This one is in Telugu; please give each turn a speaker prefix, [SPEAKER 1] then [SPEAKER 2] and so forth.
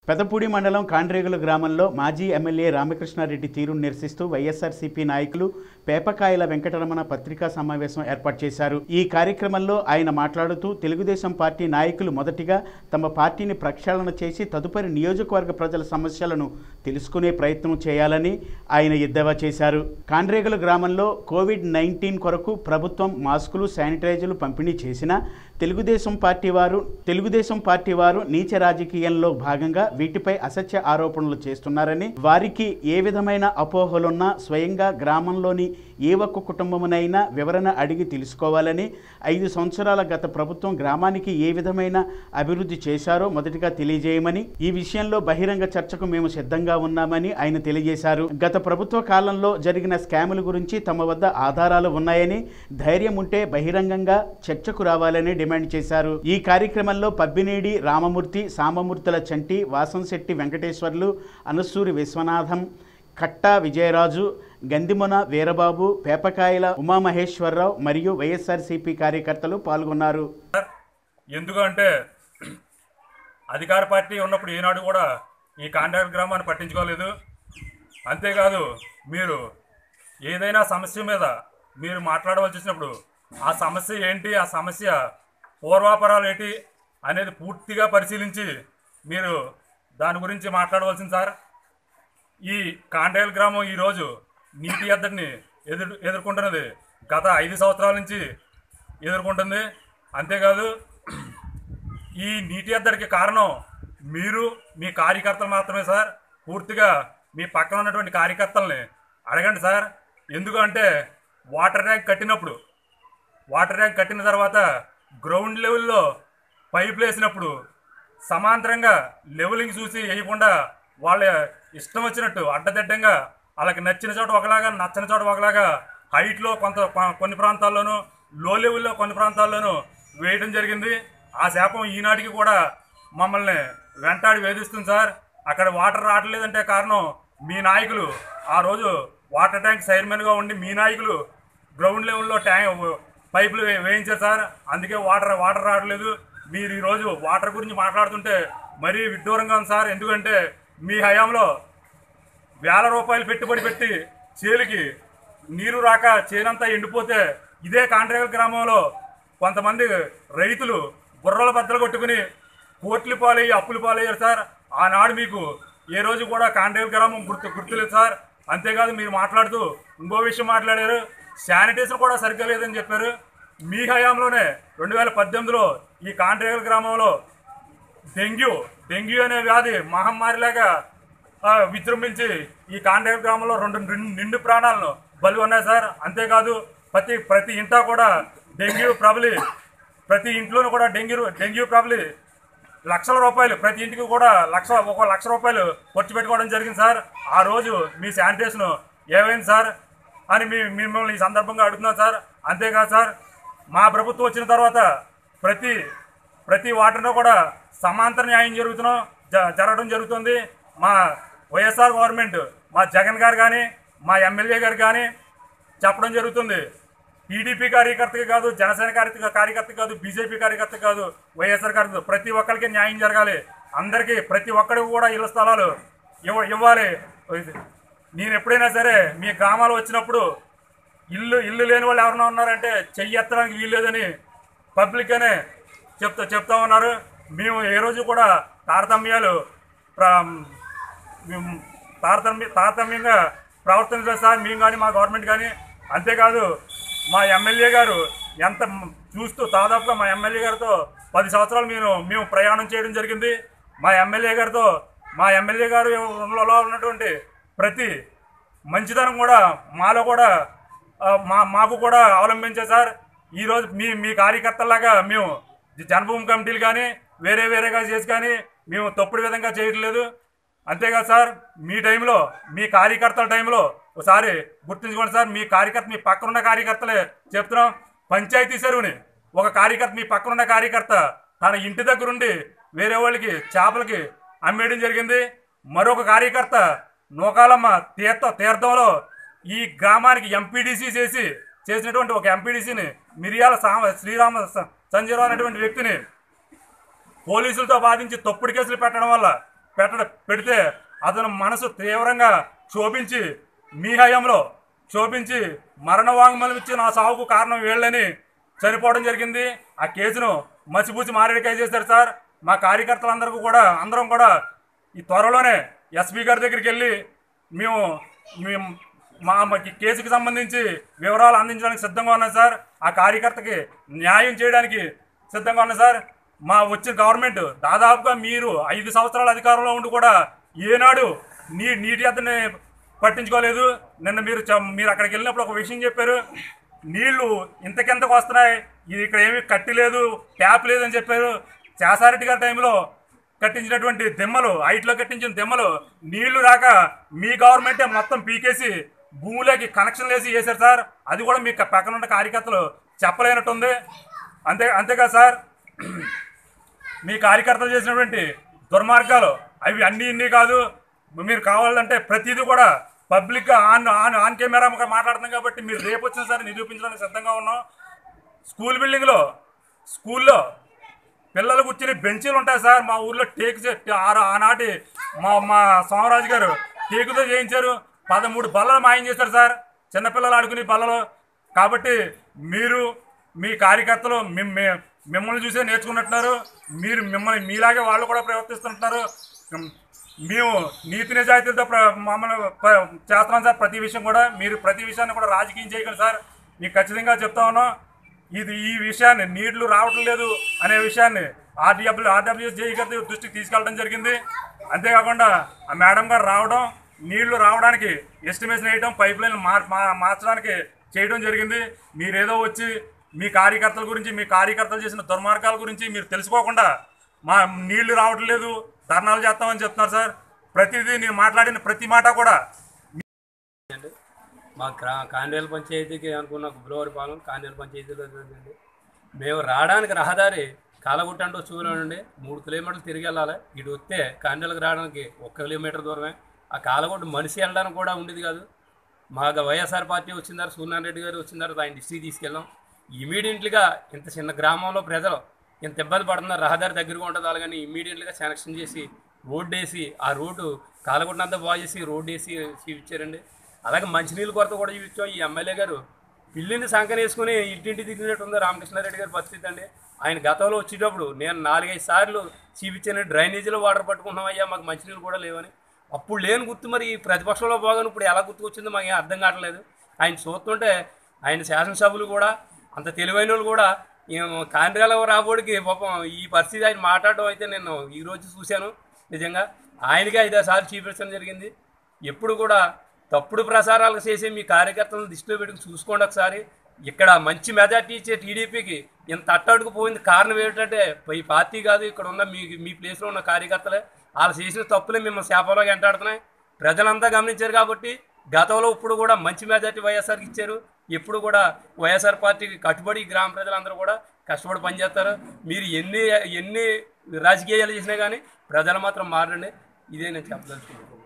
[SPEAKER 1] పెదపూడి మండలం కాండ్రేగుల గ్రామంలో మాజీ ఎమ్మెల్యే రామకృష్ణారెడ్డి తీరును నిరసిస్తూ వైఎస్ఆర్సీపీ నాయకులు పేపకాయల వెంకటరమణ పత్రికా సమావేశం ఏర్పాటు చేశారు ఈ కార్యక్రమంలో ఆయన మాట్లాడుతూ తెలుగుదేశం పార్టీ నాయకులు మొదటిగా తమ పార్టీని ప్రక్షాళన చేసి తదుపరి నియోజకవర్గ ప్రజల సమస్యలను తెలుసుకునే ప్రయత్నం చేయాలని ఆయన ఎద్దేవా చేశారు కాండ్రేగుల గ్రామంలో కోవిడ్ నైన్టీన్ కొరకు ప్రభుత్వం మాస్కులు శానిటైజర్లు పంపిణీ చేసినా తెలుగుదేశం పార్టీ వారు తెలుగుదేశం పార్టీ వారు నీచ రాజకీయంలో భాగంగా వీటిపై అసత్య ఆరోపణలు చేస్తున్నారని వారికి ఏ విధమైన అపోహలున్నా స్వయంగా గ్రామంలోని ఏ ఒక్క కుటుంబమునైనా వివరణ అడిగి తెలుసుకోవాలని ఐదు సంవత్సరాల గత ప్రభుత్వం గ్రామానికి ఏ విధమైన అభివృద్ధి చేశారో మొదటిగా తెలియజేయమని ఈ విషయంలో బహిరంగ చర్చకు మేము సిద్ధంగా ఉన్నామని ఆయన తెలియజేశారు గత ప్రభుత్వ కాలంలో జరిగిన స్కాముల గురించి తమ వద్ద ఆధారాలు ఉన్నాయని ధైర్యం ఉంటే బహిరంగంగా చర్చకు రావాలని డిమాండ్ చేశారు ఈ కార్యక్రమంలో పబ్బినేడి రామమూర్తి సామమూర్తుల చంటి వాసంశెట్టి వెంకటేశ్వర్లు అనసూరి విశ్వనాథం కట్టా విజయరాజు గందిమొన వీరబాబు పేపకాయల ఉమామహేశ్వరరావు మరియు వైఎస్ఆర్సీపీ కార్యకర్తలు పాల్గొన్నారు
[SPEAKER 2] ఎందుకంటే అధికార పార్టీ ఉన్నప్పుడు ఈనాడు కూడా ఈ కాంట్రాక్ట్ గ్రామాన్ని పట్టించుకోలేదు అంతేకాదు మీరు ఏదైనా సమస్య మీద మీరు మాట్లాడవలసి వచ్చినప్పుడు ఆ సమస్య ఏంటి ఆ సమస్య పూర్వాపరాలు ఏంటి అనేది పూర్తిగా పరిశీలించి మీరు దాని గురించి మాట్లాడవలసింది సార్ ఈ కాండేల్ గ్రామం ఈరోజు నీటి ఎద్దడిని ఎదురు ఎదుర్కొంటున్నది గత ఐదు సంవత్సరాల నుంచి ఎదుర్కొంటుంది అంతేకాదు ఈ నీటి ఎద్దడికి కారణం మీరు మీ కార్యకర్తలు మాత్రమే సార్ పూర్తిగా మీ పక్కన ఉన్నటువంటి కార్యకర్తల్ని అడగండి సార్ ఎందుకంటే వాటర్ ట్యాంక్ కట్టినప్పుడు వాటర్ ట్యాంక్ కట్టిన తర్వాత గ్రౌండ్ లెవెల్లో పైపులు వేసినప్పుడు సమాంతరంగా లెవెలింగ్ చూసి వేయకుండా వాళ్ళ ఇష్టం వచ్చినట్టు అడ్డదిడ్డంగా వాళ్ళకి నచ్చిన చోట ఒకలాగా నచ్చని చోట ఒకలాగా హైట్లో కొంత కొ- కొన్ని ప్రాంతాల్లోనూ లో లెవెల్లో కొన్ని ప్రాంతాల్లోనూ వేయడం జరిగింది ఆ శాపం ఈనాటికి కూడా మమ్మల్ని వెంటాడి వేధిస్తుంది సార్ అక్కడ వాటర్ రావట్లేదంటే కారణం మీ నాయకులు ఆ రోజు వాటర్ ట్యాంక్ చైర్మన్గా ఉండి మీ నాయకులు గ్రౌండ్ లెవెల్లో ట్యాంక్ పైపులు వే- వేయించారు సార్ అందుకే వాటర్ వాటర్ రావట్లేదు మీరు ఈరోజు వాటర్ గురించి మాట్లాడుతుంటే మరీ విడ్డూరంగా ఉంది సార్ ఎందుకంటే మీ హయాంలో వేల రూపాయలు పెట్టుబడి పెట్టి చేలికి నీరు రాక చేనంతా ఎండిపోతే ఇదే కాంట్రాక్ట్ గ్రామంలో కొంతమంది రైతులు బుర్రల బద్దలు కొట్టుకుని కోట్లు పాలయ్యి అప్పులు పాలయ్యారు సార్ ఆనాడు మీకు ఏ రోజు కూడా కాంట్రాక్ట్ గ్రామం గుర్తు గుర్తులేదు సార్ అంతేకాదు మీరు మాట్లాడుతూ ఇంకో విషయం మాట్లాడారు శానిటైజర్ కూడా సరిగ్గా లేదని చెప్పారు మీ హయాంలోనే రెండు వేల పద్దెనిమిదిలో ఈ కాంట్రాక్ట్ గ్రామంలో డెంగ్యూ డెంగ్యూ అనే వ్యాధి మహమ్మారిలాగా ఆ, విజృంభించి ఈ కాంట్రాక్ట్ గ్రామంలో రెండు నిండు- నిండు ప్రాణాలను బలి ఉన్నాయి సార్ అంతేకాదు ప్రతి ప్రతి ఇంటా కూడా డెంగ్యూ ప్రబలి ప్రతి ఇంట్లోనూ కూడా డెంగ్యూ డెంగ్యూ ప్రబలి లక్షల రూపాయలు ప్రతి ఇంటికి కూడా లక్ష ఒక లక్ష రూపాయలు ఖర్చు పెట్టుకోవడం జరిగింది సార్ ఆ రోజు మీ శానిటేషన్ ఏమైంది సార్ అని మీ మిమ్మల్ని ఈ సందర్భంగా అడుగుతున్నాను సార్ అంతేకాదు సార్ మా ప్రభుత్వం వచ్చిన తర్వాత ప్రతి ప్రతి వాటర్లో కూడా సమాంతర న్యాయం జరుగుతున్నాం జ- జరగడం జరుగుతుంది మా వైఎస్ఆర్ గవర్నమెంట్ మా జగన్ గారు కానీ మా ఎమ్మెల్యే గారు కానీ చెప్పడం జరుగుతుంది టీడీపీ కార్యకర్తకి కాదు జనసేన కార్యకర్త కార్యకర్త కాదు బీజేపీ కార్యకర్త కాదు వైఎస్ఆర్ కార్యకర్త ప్రతి ఒక్కరికి న్యాయం జరగాలి అందరికీ ప్రతి ఒక్కరికి కూడా ఇళ్ల స్థలాలు ఇవ్వ ఇవ్వాలి నేను ఎప్పుడైనా సరే మీ గ్రామాలు వచ్చినప్పుడు ఇల్లు ఇల్లు లేని వాళ్ళు ఎవరైనా ఉన్నారంటే చెయ్యి ఎత్తడానికి వీల్లేదని పబ్లిక్ అనే చెప్తా చెప్తా ఉన్నారు మేము ఏ రోజు కూడా తారతమ్యాలు ప్ర- మేము తారతమ్య తారతమ్యంగా ప్రవర్తించలేదు సార్ మేము కానీ మా గవర్నమెంట్ కానీ అంతేకాదు మా ఎమ్మెల్యే గారు ఎంత మ్- చూస్తూ దాదాపుగా మా ఎమ్మెల్యే గారితో పది సంవత్సరాలు మేము మేము ప్రయాణం చేయడం జరిగింది మా ఎమ్మెల్యే గారితో మా ఎమ్మెల్యే గారు లో ఉన్నటువంటి ప్రతి మంచితనం కూడా మాలో కూడా ఆ, మా మాకు కూడా అవలంబించే సార్ ఈరోజు మీ మీ కార్యకర్తలాగా మేము జన్మభూమి కమిటీలు కానీ వేరే వేరేగా చేసి కానీ మేము తప్పుడు విధంగా చేయట్లేదు అంతేకాదు సార్ మీ టైంలో మీ కార్యకర్తల టైంలో ఒకసారి గుర్తుంచుకోండి సార్ మీ కార్యకర్త మీ పక్కనున్న కార్యకర్తలే చెప్తున్నాం పంచాయతీ చెరువుని ఒక కార్యకర్త మీ పక్కనున్న కార్యకర్త తన ఇంటి దగ్గరుండి వేరే వాళ్ళకి చేపలకి అమ్మేయడం జరిగింది మరొక కార్యకర్త నూకాలమ్మ తీర్థ తీర్థంలో ఈ గ్రామానికి ఎంపీడీసీ చేసి చేసినటువంటి ఒక ఎంపీడీసీని మిరియాల సామ శ్రీరామ స- సంజయరావు అనేటువంటి వ్యక్తిని పోలీసులతో బాధించి తప్పుడు కేసులు పెట్టడం వల్ల పెట్ట పెడితే అతను మనసు తీవ్రంగా క్షోభించి మీ హయాంలో క్షోభించి మరణ వాంగ్మూలం ఇచ్చి నా సావుకు కారణం వీళ్ళని చనిపోవడం జరిగింది ఆ కేసును మసిపూసి మారేడికాయ చేశారు సార్ మా కార్యకర్తలందరికీ కూడా అందరం కూడా ఈ త్వరలోనే ఎస్పీ గారి దగ్గరికి వెళ్ళి మేము మేము మా మా ఈ కేసుకి సంబంధించి వివరాలు అందించడానికి సిద్ధంగా ఉన్నాం సార్ ఆ కార్యకర్తకి న్యాయం చేయడానికి సిద్ధంగా ఉన్నాం సార్ మా వచ్చిన గవర్నమెంట్ దాదాపుగా మీరు ఐదు సంవత్సరాల అధికారంలో ఉండి కూడా ఏనాడు నీ నీటి అతన్ని పట్టించుకోలేదు నిన్న మీరు చ- మీరు అక్కడికి వెళ్ళినప్పుడు ఒక విషయం చెప్పారు నీళ్లు ఇంతకెంతకు వస్తున్నాయి ఇది ఇక్కడ ఏమీ కట్టి లేదు ట్యాప్ లేదని చెప్పారు చేసారెడ్డి గారి టైంలో కట్టించినటువంటి దిమ్మలు హైట్లో కట్టించిన దిమ్మలు నీళ్లు రాక మీ గవర్నమెంటే మొత్తం పీకేసి భూమిలోకి కనెక్షన్ వేసి వేశారు సార్ అది కూడా మీ క- పక్కన ఉన్న కార్యకర్తలు చెప్పలేనట్టుంది అంతే అంతేకాదు సార్ మీ కార్యకర్తలు చేసినటువంటి దుర్మార్గాలు అవి అన్నీ ఇన్ని కాదు మీరు కావాలంటే ప్రతిదీ కూడా పబ్లిక్గా ఆన్ ఆన్ ఆన్ కెమెరా మాట్లాడుతున్నాం కాబట్టి మీరు రేపు వచ్చిన సరే నిరూపించడానికి సిద్ధంగా ఉన్నాం స్కూల్ బిల్డింగ్లో స్కూల్లో పిల్లలు కూర్చుని బెంచీలు ఉంటాయి సార్ మా ఊర్లో టేకు చే- ఆ- ఆనాటి మా మా సోమరాజు గారు టేకుతో చేయించారు పదమూడు బల్లలు మాయం చేశారు సార్ చిన్నపిల్లలు ఆడుకునే బల్లలు కాబట్టి మీరు మీ కార్యకర్తలు మిమ్- మి- మిమ్మల్ని చూసే నేర్చుకున్నట్టున్నారు మీరు మిమ్మల్ని మీలాగే వాళ్ళు కూడా ప్రవర్తిస్తుంటున్నారు ఉమ్, మేము నీతి నిజాయితీలతో ప్ర మమ్మల్ని ప్ర- చేస్తున్నాం సార్ ప్రతి విషయం కూడా మీరు ప్రతి విషయాన్ని కూడా రాజకీయం చేయగలరు సార్ మీకు ఖచ్చితంగా చెప్తా ఉన్నాం ఇది ఈ విషయాన్ని నీళ్లు రావటం లేదు అనే విషయాన్ని ఆర్డబ్ల్యూ ఆర్డబ్ల్యూఎస్ జేఈ గారి దృష్టికి తీసుకెళ్ళడం జరిగింది అంతేకాకుండా ఆ మేడం గారు రావడం నీళ్లు రావడానికి ఎస్టిమేషన్ వేయడం పైప్ లైన్ మార్ మా- మార్చడానికి చేయడం జరిగింది మీరేదో వచ్చి మీ కార్యకర్తల గురించి మీ కార్యకర్తలు చేసిన దుర్మార్గాల గురించి మీరు తెలుసుకోకుండా మా నీళ్లు రావటం లేదు ధర్నాలు చేస్తామని చెప్తున్నారు సార్ ప్రతిదీ నేను మాట్లాడిన ప్రతి మాట కూడా
[SPEAKER 3] అండి మా గ్రా కాండేల పంచాయతీకి అనుకున్న గుబ్రవారిపాలెం కాండేల పంచాయతీలో జరిగింది మేము రావడానికి రహదారి కాలగుట్టంటూ చూడండి మూడు కిలోమీటర్లు తిరిగి వెళ్ళాలి ఇటు వస్తే కాండేలకు రావడానికి ఒక్క కిలోమీటర్ దూరమే ఆ కాలగుట్ట మనిషి వెళ్ళడానికి కూడా ఉండేది కాదు మాకు వైఎస్ఆర్ పార్టీ వచ్చిన తర్వాత సూర్యనారాయణ రెడ్డి గారు వచ్చిన తర్వాత ఆయన డిస్ట్రిక్ట్ తీసుకెళ్ళాం ఇమీడియట్లీగా ఇంత చిన్న గ్రామంలో ప్రజలు ఇంత ఇబ్బంది పడుతున్నారు రహదారి దగ్గరగా ఉండదు అలాగని ఇమీడియట్లీగా శాంక్షన్ చేసి రోడ్డు వేసి ఆ రోడ్డు కాలగుట్టంతా బాగు చేసి రోడ్డు వేసి చూపించారండి అలాగే మంచినీళ్ళ కొరత కూడా చూపించాం ఈ ఎమ్మెల్యే గారు పిల్లిని సంకన వేసుకుని ఇంటింటి తిరిగినట్టు ఉంది రామకృష్ణారెడ్డి గారి పరిస్థితి అండి ఆయన గతంలో వచ్చేటప్పుడు నేను నాలుగైదు సార్లు చూపించాను డ్రైనేజీలో వాటర్ పట్టుకున్నాం అయ్యా మాకు మంచినీళ్ళు కూడా లేవని అప్పుడు లేని గుర్తు మరి ఈ ప్రతిపక్షంలో పోగాను ఇప్పుడు ఎలా గుర్తుకొచ్చిందో మాకు ఏం అర్థం కావట్లేదు ఆయన చూస్తుంటే ఆయన శాసనసభ్యులు కూడా అంత తెలివైన వాళ్ళు కూడా కాండ్రాల రాబోడికి పాపం ఈ పరిస్థితి ఆయన మాట్లాడడం అయితే నేను ఈరోజు చూశాను నిజంగా ఆయనకి ఐదారు సార్లు చూపించడం జరిగింది ఎప్పుడు కూడా తప్పుడు ప్రసారాలు చేసే మీ కార్యకర్తలను దృష్టిలో పెట్టుకుని చూసుకోండి ఒకసారి ఇక్కడ మంచి మెజార్టీ ఇచ్చే టీడీపీకి ఇంత అట్టడుకు పోయింది కారణం ఏంటంటే ఈ పార్టీ కాదు ఇక్కడ ఉన్న మీ మీ ప్లేస్లో ఉన్న కార్యకర్తలే వాళ్ళు చేసిన తప్పులే మిమ్మల్ని శాపంలో వెంటాడుతున్నాయి ప్రజలంతా గమనించారు కాబట్టి గతంలో ఇప్పుడు కూడా మంచి మెజార్టీ వైఎస్ఆర్కి ఇచ్చారు ఎప్పుడు కూడా వైఎస్ఆర్ పార్టీకి కట్టుబడి ఈ గ్రామ ప్రజలందరూ కూడా కష్టపడి పనిచేస్తారు మీరు ఎన్ని ఎన్ని రాజకీయాలు చేసినా కానీ ప్రజలు మాత్రం మారండి ఇదే నేను చెప్పదలుచుకుంటున్నాను